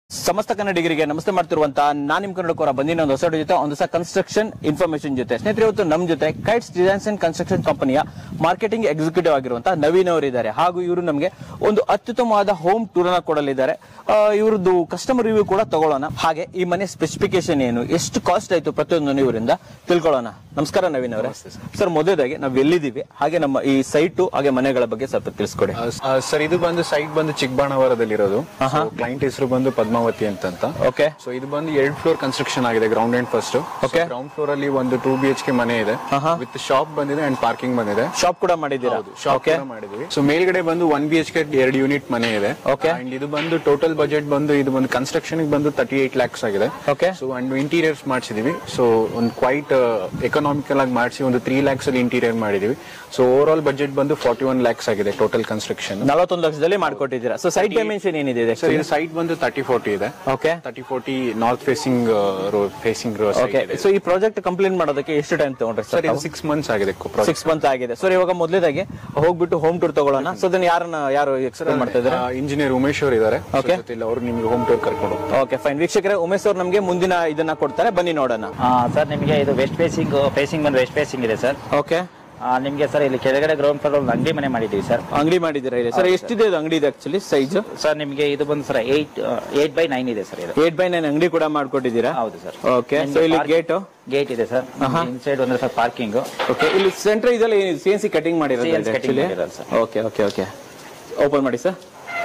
ಸಮಸ್ತ ಕನ್ನಡಿಗರಿಗೆ ನಮಸ್ತೆ ಮಾಡ್ತಿರುವಂತ ನಾನ್ ನಿಮ್ ಕನ್ನಡಕೋರ ಬಂದಿನ ಒಂದು ಹೊಸ video ಜೊತೆ ಒಂದು ಹೊಸ ಕನ್ಸ್ಟ್ರಕ್ಷನ್ ಇನ್ಫಾರ್ಮೇಶನ್ ಜೊತೆ ಸ್ನೇಹಿತರೆ ಇವತ್ತು ನಮ್ ಜೊತೆ ಕೈಟ್ಸ್ ಡಿಸೈನ್ಸ್ ಅಂಡ್ ಕನ್ಸ್ಟ್ರಕ್ಷನ್ ಕಂಪನಿಯ ಮಾರ್ಕೆಟಿಂಗ್ ಎಕ್ಸಿಕ್ಯೂಟಿವ್ ಆಗಿರುವಂತಹ ನವೀನ್ ಅವರು ಇದ್ದಾರೆ ಹಾಗೂ ಇವರು ನಮಗೆ ಒಂದು ಅತ್ಯುತ್ತಮವಾದ ಹೋಮ್ ಟೂರ್ ಅನ್ನ ಕೊಡಲಿದ್ದಾರೆ ಆ, ಇವ್ರದ್ದು ಕಸ್ಟಮರ್ ರಿವ್ಯೂ ಕೂಡ ತಗೊಳ್ಳೋಣ ಹಾಗೆ ಈ ಮನೆ ಸ್ಪೆಸಿಫಿಕೇಶನ್ ಏನು ಎಷ್ಟು ಕಾಸ್ಟ್ ಆಯ್ತು ಪ್ರತಿಯೊಂದನ್ನು ಇವರಿಂದ ತಿಳ್ಕೊಳ್ಳೋಣ ನಮಸ್ಕಾರ ನವೀನ್ ಅವರೇ ಸರ್ ಮೊದಲಾಗಿ ನಾವು ಎಲ್ಲಿದ್ದೀವಿ ಹಾಗೆ ನಮ್ಮ ಈ ಸೈಟು ಹಾಗೆ ಮನೆಗಳ ಬಗ್ಗೆ ಸ್ವಲ್ಪ ತಿಳಿಸ್ಕೊಡಿ ಸರ್ ಇದು ಬಂದು ಸೈಟ್ ಬಂದು ಚಿಕ್ಕಬಾಣವರದಲ್ಲಿರೋದು ಕ್ಲೈಂಟ್ ಹೆಸರು ಬಂದು ಪದ್ಮಾವತಿ ಅಂತಂತ ಓಕೆ ಸೊ ಇದು ಬಂದು ಎರಡು ಫ್ಲೋರ್ ಕನ್ಸ್ಟ್ರಕ್ಷನ್ ಆಗಿದೆ ground and first Okay. Ground floor ಅಲ್ಲಿ ಒಂದು ಟೂ ಬಿ ಎಚ್ ಕೆ ಮನೆ ಇದೆ ವಿತ್ ಶಾಪ್ ಬಂದಿದೆ ಅಂಡ್ ಪಾರ್ಕಿಂಗ್ ಬಂದಿದೆ ಶಾಪ್ ಕೂಡ ಮಾಡಿದ್ದೀರಾ ಶಾಪ್ ಮಾಡಿದ್ವಿ ಸೊ ಮೇಲ್ಗಡೆ ಬಂದು ಒನ್ ಬಿ ಎಚ್ ಕೆ ಎರಡು ಯೂನಿಟ್ ಮನೆ ಇದೆ Okay. ಅಂಡ್ ಇದು ಬಂದು ಟೋಟಲ್ ಬಜೆಟ್ ಬಂದು ಇದು ಬಂದು ಕನ್ಸ್ಟ್ರಕ್ಷನ್ ಬಂದು ತರ್ಟಿ ಏಟ್ ಲ್ಯಾಕ್ಸ್ ಆಗಿದೆ ಓಕೆ ಸೊ ಅಂಡ್ ಇಂಟೀರಿಯರ್ಸ್ ಮಾಡಿಸಿದೀವಿ ಸೊ ಒಂದು ಕ್ವೈಟ್ ಎಕನಾಮಿಕಲ್ ಆಗಿ ಮಾಡಿಸಿ ಒಂದು ತ್ರೀ ಲ್ಯಾಕ್ಸ್ ಅಲ್ಲಿ ಇಂಟೀರಿಯರ್ ಮಾಡಿದೀವಿ ಸೊ ಓವರ್ ಆಲ್ ಬಜೆಟ್ ಬಂದು ಫಾರ್ಟಿ ಒನ್ ಲ್ಯಾಕ್ಸ್ ಆಗಿದೆ ಟೋಟಲ್ ಕನ್ಸ್ಟ್ರಕ್ಷನ್ ನಲವತ್ತೊಂದು ಲಕ್ಷದಲ್ಲಿ ಮಾಡ್ಕೊಟ್ಟಿದ್ದೀರಾ ಸೊ ಸೈಟ್ ಡೈಮೆನ್ಷನ್ ಏನಿದೆ ಇದು ಸರ್ ಇದು ಸೈಟ್ ಬಂದು ತರ್ಟಿ ಫೋರ್ಟಿ ಇದೆ okay thirty forty north facing road facing okay so ಈ ಪ್ರಾಜೆಕ್ಟ್ ಕಂಪ್ಲೀಟ್ ಮಾಡೋದಕ್ಕೆ ಎಷ್ಟು ಟೈಮ್ ತಗೊಂಡ್ರಿ ಸರ್ ಸರ್ ಇದು ಸಿಕ್ಸ್ ಮಂತ್ಸ್ ಆಗಿದೆ ಸಿಕ್ಸ್ ಮಂತ್ ಆಗಿದೆ ಸರ್ ಇವಾಗ ಮೊದಲೇದಾಗಿ ಹೋಗ್ಬಿಟ್ಟು ಹೋಮ್ ಟೂರ್ ತಗೊಳ್ಳೋಣ ಸೊ ಅದನ್ನ ಯಾರನ್ನ ಯಾರು ಎಕ್ಸ್ಪ್ಲೇನ್ ಮಾಡ್ತಾ ಇದ್ದಾರೆ ಇಂಜಿನಿಯರ್ ಉಮೇಶ್ ಅವರು ಇದ್ದಾರೆ Okay. ಅವ್ರು ನಿಮ್ಗೆ ಹೋಮ್ ಟೂರ್ ಕರ್ಕೊಂಡು ಹೋಗ್ತಾರೆ. ಓಕೆ ಫೈನ್ ವೀಕ್ಷಕರೇ ಉಮೇಶ್ ಅವ್ರು ನಮಗೆ ಮುಂದಿನ ಇದನ್ನ ಕೊಡ್ತಾರೆ ಬನ್ನಿ ನೋಡೋಣ ಆ, ಸರ್ ನಿಮಗೆ ಇದು ವೆಸ್ಟ್ ಫೇಸಿಂಗ್ ಫೇಸಿಂಗ್ ಬಂದು ವೆಸ್ಟ್ ಫೇಸಿಂಗ್ ಇದೆ ಸರ್ ಓಕೆ ಆ, ನಿಮಗೆ ಸರ್ ಇಲ್ಲಿ ಕೆಳಗಡೆ ಗ್ರೌಂಡ್ ಫ್ಲೋರ್ ಒಂದು ಅಂಗಡಿ ಮನೆ ಮಾಡಿದ್ದೀವಿ ಸರ್ ಅಂಗಡಿ ಮಾಡಿದ್ದೀರಾ ಇಲ್ಲಿ ಸರ್ ಎಷ್ಟಿದೆ ಇದು ಅಂಗಡಿ ಇದೆ ಆಕ್ಚುಲಿ ಸೈಜ್ ಸರ್ ನಿಮಗೆ ಇದು ಬಂದು sir eight eight by nine ಇದೆ ಸರ್ ಇದು ಏಟ್ ಬೈ ನೈನ್ ಅಂಗಡಿ ಕೂಡ ಮಾಡ್ಕೊಟ್ಟಿದ್ದೀರಾ ಹೌದು ಸರ್ ಓಕೆ ಸೊ ಇಲ್ಲಿ ಗೇಟ್ ಗೇಟ್ ಇದೆ ಸರ್ ಇನ್ಸೈಡ್ ಒಂದು ಸರ್ ಪಾರ್ಕಿಂಗ್ ಓಕೆ ಇಲ್ಲಿ ಸೆಂಟರ್ ಇದೆಲ್ಲ ಸಿ ಎನ್ ಸಿ ಕಟಿಂಗ್ ಮಾಡಿರೋದು CNC cutting ಆಕ್ಚುಲಿ ಮಾಡಿರೋದು sir. Okay okay okay open ಮಾಡಿ ಸರ್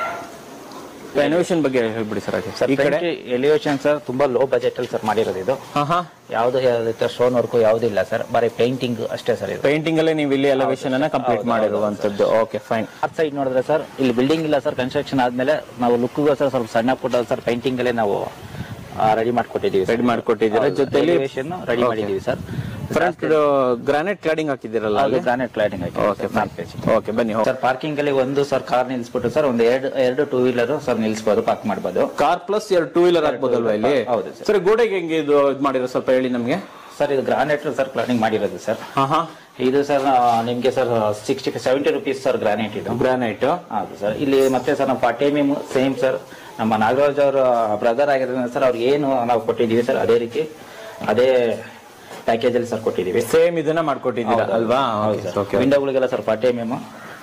ಇನೋವೇಷನ್ ಬಗ್ಗೆ ಹೇಳ್ಬಿಡಿ ಸರ್ ಹಾಗೆ ಸರ್ ಈ ಕಡೆ ಎಲಿವೇಶನ್ ಸರ್ ತುಂಬಾ ಲೋ ಬಜೆಟ್ ಅಲ್ಲಿ ಸರ್ ಮಾಡಿರೋದು ಇದು ಹಾ ಹಾ ಯಾವ್ದು ಸ್ಟೋನ್ ವರ್ಕ್ ಯಾವ್ದು ಇಲ್ಲ ಸರ್ ಬರೀ ಪೇಂಟಿಂಗ್ ಅಷ್ಟೇ ಸರ್ ಇದು ಪೇಂಟಿಂಗ್ ಅಲ್ಲೇ ನೀವು ಇಲ್ಲಿ ಎಲಿವೇಶನ್ ಅನ್ನ ಕಂಪ್ಲೀಟ್ ಮಾಡಿರುವಂತದ್ದು ಓಕೆ ಫೈನ್ ಆರ್ತ್ ಸೈಡ್ ನೋಡಿದ್ರೆ ಸರ್ ಇಲ್ಲಿ ಬಿಲ್ಡಿಂಗ್ ಇಲ್ಲ ಸರ್ ಕನ್ಸ್ಟ್ರಕ್ಷನ್ ಆದ್ಮೇಲೆ ನಾವು ಲುಕ್ಗೋಸ್ಕರ ಸ್ವಲ್ಪ ಸಣ್ಣ ಪುಟ್ಟ ಸರ್ ಪೇಂಟಿಂಗ್ ಅಲ್ಲೇ ನಾವು ರೆಡಿ ಮಾಡ್ಕೊಟ್ಟಿದ್ದೀವಿ ರೆಡಿ ಮಾಡ್ಕೊಟ್ಟಿದ್ದೀರಾ ಜೊತೆಲಿ ರೆಡಿ ಮಾಡಿದ್ದೀವಿ ಸರ್ ಫ್ರಂಟ್ ಗ್ರಾನೈಟ್ ಕ್ಲಾಡಿಂಗ್ ಹಾಕಿದಿರಲ್ಲ ಅದು granite cladding okay fine okay ಬನ್ನಿ ಸರ್ ಪಾರ್ಕಿಂಗ್ ಅಲ್ಲಿ ಒಂದು ಸರ್ ಕಾರ್ ನಿಲ್ಸ್ಬಿಟ್ಟು ಸರ್ ಒಂದು ಎರಡು ಎರಡು ಟೂ ವೀಲರ್ ಸರ್ ನಿಲ್ಸ್ಬೋದು ಪಾರ್ಕ್ ಮಾಡ್ಬೋದು ಕಾರ್ ಪ್ಲಸ್ ಎರಡು ಟೂ ವೀಲರ್ ಹಾಕ್ಬೋದಲ್ವಾ ಇಲ್ಲಿ ಹೌದು ಸರ್. ಸರ್ ಗೋಡೆಗೆ ಹೆಂಗೆ ಇದು ಇದು ಮಾಡಿರೋ ಸ್ವಲ್ಪ ಹೇಳಿ ನಮ್ಗೆ ಸರ್ ಇದು ಗ್ರಾನೈಟ್ ಸರ್ ಕ್ಲಾಡಿಂಗ್ ಮಾಡಿರೋದು ಸರ್ ಹಾ ಹಾ ಇದು ಸರ್ ನಿಮ್ಗೆ sir sixty seventy rupees sir granite ಇದು ಗ್ರಾನೈಟ್ ಹೌದು ಸರ್ ಇಲ್ಲಿ ಮತ್ತೆ ಸರ್ ನಮ್ಮ ಪಾಟೇಮಿ ಸೇಮ್ ಸರ್ ನಮ್ಮ ನಾಗರಾಜ್ ಅವರ ಬ್ರದರ್ ಆಗಿರೋದ್ರಿಂದ ಸರ್ ಅವ್ರಿಗೆ ಏನು ನಾವು ಕೊಟ್ಟಿದ್ದೀವಿ ಸರ್ ಅದೇ ರೀತಿ ಅದೇ ಪ್ಯಾಕೇಜ್ ಅಲ್ಲಿ ಸರ್ ಕೊಟ್ಟಿದ್ದೀವಿ ಸೇಮ್ ಇದನ್ನ ಮಾಡ್ಕೊಟ್ಟಿದ್ದೀರಾ ಅಲ್ವಾ ಓಕೆ ವಿಂಡೋಗಳಿಗೆಲ್ಲ ಸರ್ ಪಾಟೇಮಿಯಮ್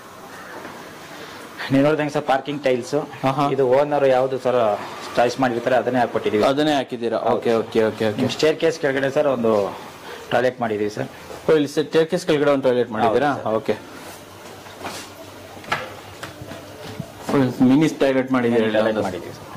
ನೀವು ನೋಡಿದಂಗೆ ಸರ್ ಪಾರ್ಕಿಂಗ್ ಟೈಲ್ಸ್ ಆಹಾ. ಇದು ಓನರ್ ಯಾವ್ದು ಸರ್ ಚಾಯ್ಸ್ ಮಾಡಿರ್ತಾರೆ ಅದನ್ನೇ ಹಾಕೊಟ್ಟಿದ್ದೀವಿ ಅದನ್ನೇ ಹಾಕಿದ್ದೀರಾ ಓಕೆ ಓಕೆ ಓಕೆ ಓಕೆ ನಿಮ್ ಸ್ಟೇರ್ ಕೇಸ್ ಕೆಳಗಡೆ ಸರ್ ಒಂದು ಟಾಯ್ಲೆಟ್ ಮಾಡಿದೀವಿ ಸರ್ ಇಲ್ಲಿ ಸ್ಟೇರ್ಕೇಸ್ ಕೆಳಗಡೆ ಒಂದು ಟಾಯ್ಲೆಟ್ ಮಾಡಿದ್ದೀರಾ ಓಕೆ ಮಿನಿ ಟಾಯ್ಲೆಟ್ ಮಾಡಿದ್ದೀರಾ ಟಾಯ್ಲೆಟ್ ಮಾಡಿದೀವಿ ಸರ್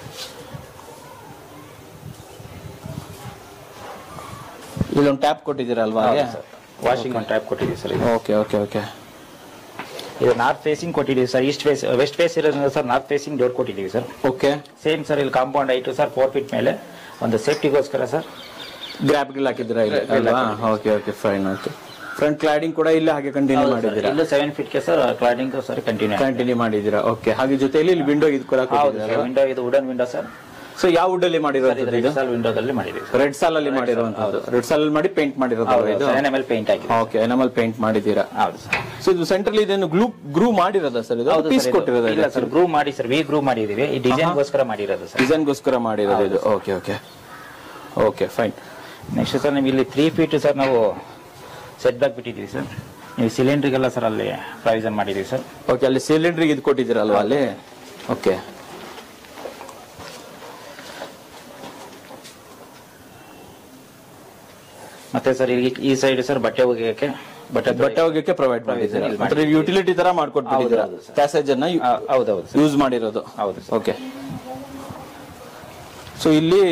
ಇಲ್ಲೊಂದು ಟ್ಯಾಪ್ ಕೊಟ್ಟಿದ್ದೀರಾ ಅಲ್ವಾ ಹಾಗೆ ವಾಷಿಂಗ್ ಒಂದು ಟ್ಯಾಪ್ ಕೊಟ್ಟಿದ್ದೀವಿ ಸರ್ ಇದು. ಓಕೆ ಓಕೆ ಓಕೆ ಇದು ನಾರ್ತ್ ಫೇಸಿಂಗ್ ಕೊಟ್ಟಿದ್ದೀವಿ sir east face west face ಇರೋದ್ರಿಂದ ಸರ್ ನಾರ್ತ್ ಫೇಸಿಂಗ್ ಡೋರ್ ಕೊಟ್ಟಿದ್ದೀವಿ ಸರ್ ಓಕೆ ಸೇಮ್ ಸರ್ ಇಲ್ಲಿ ಕಾಂಪೌಂಡ್ ಐಟು ಸರ್ ಫೋರ್ ಫೀಟ್ ಮೇಲೆ ಒಂದು ಸೇಫ್ಟಿಗೋಸ್ಕರ ಸರ್ ಗ್ರಾಪ್ಗಳು ಹಾಕಿದ್ದೀರಾ ಇಲ್ಲಿ ಅಲ್ವಾ okay okay fine okay front cladding ಕೂಡ ಇಲ್ಲಿ ಹಾಗೆ ಕಂಟಿನ್ಯೂ ಮಾಡಿದ್ದೀರಾ ಇಲ್ಲೂ ಸೆವೆನ್ ಫೀಟ್ಗೆ sir cladding sir continue continue ಮಾಡಿದ್ದೀರಾ ಓಕೆ ಹಾಗೆ ಜೊತೆಯಲ್ಲಿ ಇಲ್ಲಿ ವಿಂಡೋ ಇದು ಕೂಡ ಹೌದು ಸರ್ ವಿಂಡೋ ಇದು ವುಡನ್ ವಿಂಡೋ ಸರ್ ಸೊ ಯಾವ ವುಡ್ ಅಲ್ಲಿ ಮಾಡಿರೋದು ಇದು ಸಾಲ್ ವಿಂಡೋದಲ್ಲಿ ಮಾಡಿದ್ದೀವಿ ಸರ್ ರೆಡ್ ಸಾಲ್ ಅಲ್ಲಿ ಮಾಡಿರುವಂತದ್ದು ರೆಡ್ ಸಾಲ್ ಅಲ್ಲಿ ಮಾಡಿ ಪೇಂಟ್ ಮಾಡಿರೋದು ಹೌದು ಇದು ಸರ್ ಎನ್ ಪೇಂಟ್ ಆಗಿದೆ ಓಕೆ ಎನಮಲ್ ಪೇಂಟ್ ಮಾಡಿದ್ದೀರಾ ಹೌದು ಸರ್ ಸೊ ಇದು ಸೆಂಟ್ರಲ್ ಇದನ್ನು ಗ್ಲೂ ಗ್ರೂ ಮಾಡಿರೋದ ಸರ್ ಇದು ಹೌದು ಪೀಸ್ ಸರ್ ಕೊಟ್ಟಿರೋದು ಇಲ್ಲ ಸರ್ ಗ್ರೂ ಮಾಡಿ ಸರ್ ವಿ ಗ್ರೂ ಮಾಡಿದೀವಿ ಈ ಡಿಸೈನ್ಗೋಸ್ಕರ ಮಾಡಿರೋದು ಸರ್ ಡಿಸೈನ್ಗೋಸ್ಕರ ಮಾಡಿರೋದು ಇದು okay okay okay fine next sir ನಿಮ್ಗೆ ಇಲ್ಲಿ ತ್ರೀ ಫೀಟ್ ಸರ್ ನಾವು ಸೆಟ್ ಬ್ಯಾಕ್ ಬಿಟ್ಟಿದ್ದೀವಿ ಸರ್ ನೀವು ಸಿಲಿಂಡ್ರಿಗೆಲ್ಲ ಸರ್ ಅಲ್ಲಿ ಪ್ರಾವಿಷನ್ ಮಾಡಿದ್ದೀವಿ ಸರ್ ಓಕೆ ಅಲ್ಲಿ ಸಿಲಿಂಡರ್ಗೆ ಇದು ಕೊಟ್ಟಿದ್ದೀರಲ್ವಾ ಅಲ್ಲಿ ಓಕೆ ಮತ್ತೆ ಸರ್ ಈ ಈ ಸೈಡ್ ಸರ್ ಬಟ್ಟೆ ಒಗೆಯಕ್ಕೆ ಬಟ್ಟೆ ಬಟ್ಟೆ ಒಗೆಯಕ್ಕೆ ಪ್ರೊವೈಡ್ ಮಾಡಿದ್ದೀರಾ ಇಲ್ಲಿ ಅಂದ್ರೆ ಯುಟಿಲಿಟಿ ತರ ಮಾಡ್ಕೊಟ್ಬಿಟ್ಟಿದ್ದೀರಾ ಹೌದು, ಹೌದು, ಪ್ಯಾಸೇಜ್ ಅನ್ನ ಹೌದೌದು ಸರ್ ಯೂಸ್ ಮಾಡಿರೋದು ಹೌದು ಸರ್ ಓಕೆ ಸೊ ಇಲ್ಲಿ